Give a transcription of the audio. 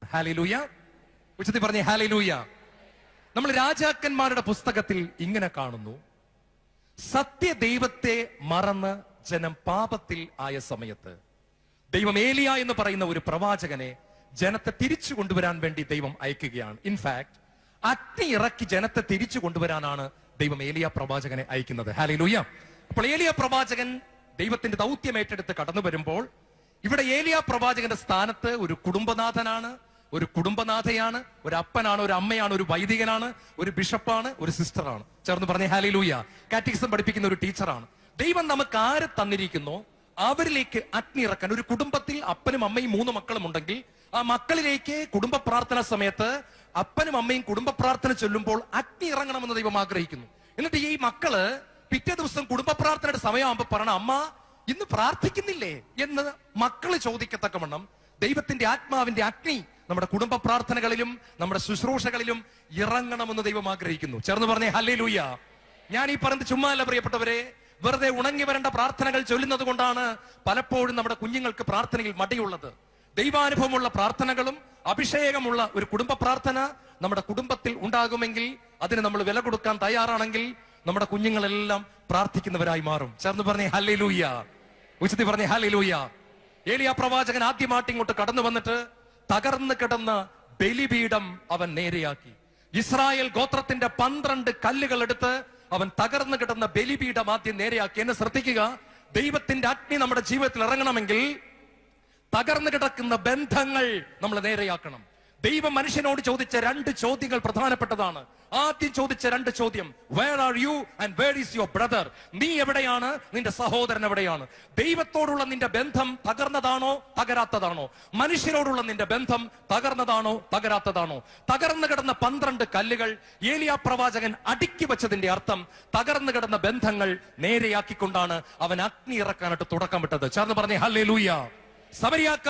hallelujah ഉച്ചത്തിൽ പറഞ്ഞേ hallelujah നമ്മൾ രാജാക്കന്മാരുടെ പുസ്തകത്തിൽ ഇങ്ങനെ കാണുന്നു സത്യദൈവത്തെ മറന്ന് ജനം പാപത്തിൽ ആയ സമയത്ത് ദൈവം ഏലിയ എന്ന് പറയുന്ന ഒരു പ്രവാചകനെ ജനത്തെ തിരിച്ചു കൊണ്ടുവരാൻ വേണ്ടി ദൈവം അയക്കുകയാണ് ഇൻഫാക്ട് അഗ്നി ഇറക്കി ജനത്തെ തിരിച്ചു കൊണ്ടുവരാനാണ് ദൈവം ഏലിയ പ്രവാചകനെ അയക്കുന്നത് ഹാലിലൂയ അപ്പോൾ ഏലിയ പ്രവാചകൻ ദൈവത്തിന്റെ ദൗത്യം ഏറ്റെടുത്ത് കടന്നു വരുമ്പോൾ ഇവിടെ ഏലിയ പ്രവാചകന്റെ സ്ഥാനത്ത് ഒരു കുടുംബനാഥനാണ് ഒരു കുടുംബനാഥയാണ് ഒരു അപ്പനാണ് ഒരു അമ്മയാണ് ഒരു വൈദികനാണ് ഒരു ബിഷപ്പാണ് ഒരു സിസ്റ്ററാണ് ചേർന്ന് പറഞ്ഞ ഹാലിലൂയ കാറ്റിക്സം പഠിപ്പിക്കുന്ന ഒരു ടീച്ചറാണ് ദൈവം നമുക്ക് ആരെ തന്നിരിക്കുന്നോ അവരിലേക്ക് അഗ്നി ഇറക്കാൻ ഒരു കുടുംബത്തിൽ അപ്പനും അമ്മയും മൂന്ന് മക്കളും ഉണ്ടെങ്കിൽ ആ മക്കളിലേക്ക് കുടുംബ പ്രാർത്ഥന സമയത്ത് അപ്പനും അമ്മയും കുടുംബ പ്രാർത്ഥന ചൊല്ലുമ്പോൾ അഗ്നി ഇറങ്ങണമെന്ന് ദൈവം ആഗ്രഹിക്കുന്നു എന്നിട്ട് ഈ മക്കള് പിറ്റേ ദിവസം കുടുംബ പ്രാർത്ഥനയുടെ സമയമാകുമ്പോ പറയണം അമ്മ ഇന്ന് പ്രാർത്ഥിക്കുന്നില്ലേ എന്ന് മക്കള് ചോദിക്കത്തക്കവണ്ണം ദൈവത്തിന്റെ ആത്മാവിന്റെ അഗ്നി നമ്മുടെ കുടുംബ പ്രാർത്ഥനകളിലും നമ്മുടെ ശുശ്രൂഷകളിലും ഇറങ്ങണമെന്ന് ദൈവം ആഗ്രഹിക്കുന്നു ചേർന്ന് പറഞ്ഞേ ഹല്ലേ ലൂയ ഞാൻ ഈ പറഞ്ഞത് ചുമ്മാ അല്ല പ്രിയപ്പെട്ടവരെ വെറുതെ ഉണങ്ങി വരേണ്ട പ്രാർത്ഥനകൾ ചൊല്ലുന്നത് കൊണ്ടാണ് പലപ്പോഴും നമ്മുടെ കുഞ്ഞുങ്ങൾക്ക് പ്രാർത്ഥനയിൽ മടിയുള്ളത് ദൈവാനുഭവമുള്ള പ്രാർത്ഥനകളും അഭിഷേകമുള്ള ഒരു കുടുംബ പ്രാർത്ഥന നമ്മുടെ കുടുംബത്തിൽ ഉണ്ടാകുമെങ്കിൽ അതിന് നമ്മൾ വില കൊടുക്കാൻ തയ്യാറാണെങ്കിൽ നമ്മുടെ കുഞ്ഞുങ്ങളെല്ലാം പ്രാർത്ഥിക്കുന്നവരായി മാറും ചേർന്ന് പറഞ്ഞേ ഹല്ലേ ലൂയ്യ ഉച്ചത്തി പറഞ്ഞേ ഹല്ലേ ലൂയ്യ ഏലിയ പ്രവാചകൻ ആദ്യമായിട്ട് ഇങ്ങോട്ട് കടന്നു വന്നിട്ട് തകർന്നു കിടന്ന ബലിപീഠം അവൻ നേരെയാക്കി ഇസ്രായേൽ ഗോത്രത്തിന്റെ പന്ത്രണ്ട് കല്ലുകൾ എടുത്ത് അവൻ തകർന്നു കിടന്ന ബലിപീഠം ആദ്യം നേരെയാക്കി എന്നെ ശ്രദ്ധിക്കുക ദൈവത്തിന്റെ അഗ്നി നമ്മുടെ ജീവിതത്തിൽ ഇറങ്ങണമെങ്കിൽ തകർന്നു കിടക്കുന്ന ബന്ധങ്ങൾ നമ്മൾ നേരെയാക്കണം ദൈവം മനുഷ്യനോട് ചോദിച്ച രണ്ട് ചോദ്യങ്ങൾ പ്രധാനപ്പെട്ടതാണ് ആദ്യം ചോദിച്ച രണ്ട് ചോദ്യം where are you and where is your brother നീ എവിടെയാണ് നിന്റെ സഹോദരൻ എവിടെയാണ് ദൈവത്തോടുള്ള നിന്റെ ബന്ധം തകർന്നതാണോ തകരാത്തതാണോ മനുഷ്യരോടുള്ള നിന്റെ ബന്ധം തകർന്നതാണോ തകരാത്തതാണോ തകർന്നു കിടന്ന പന്ത്രണ്ട് കല്ലുകൾ ഏലിയ പ്രവാചകൻ അടുക്കി വെച്ചതിന്റെ അർത്ഥം തകർന്നു കിടന്ന ബന്ധങ്ങൾ നേരെയാക്കിക്കൊണ്ടാണ് അവൻ അഗ്നി ഇറക്കാനായിട്ട് തുടക്കം വിട്ടത് ചേർന്ന് പറഞ്ഞേ ഹല്ലേ ലൂയ സമരിയാക്ക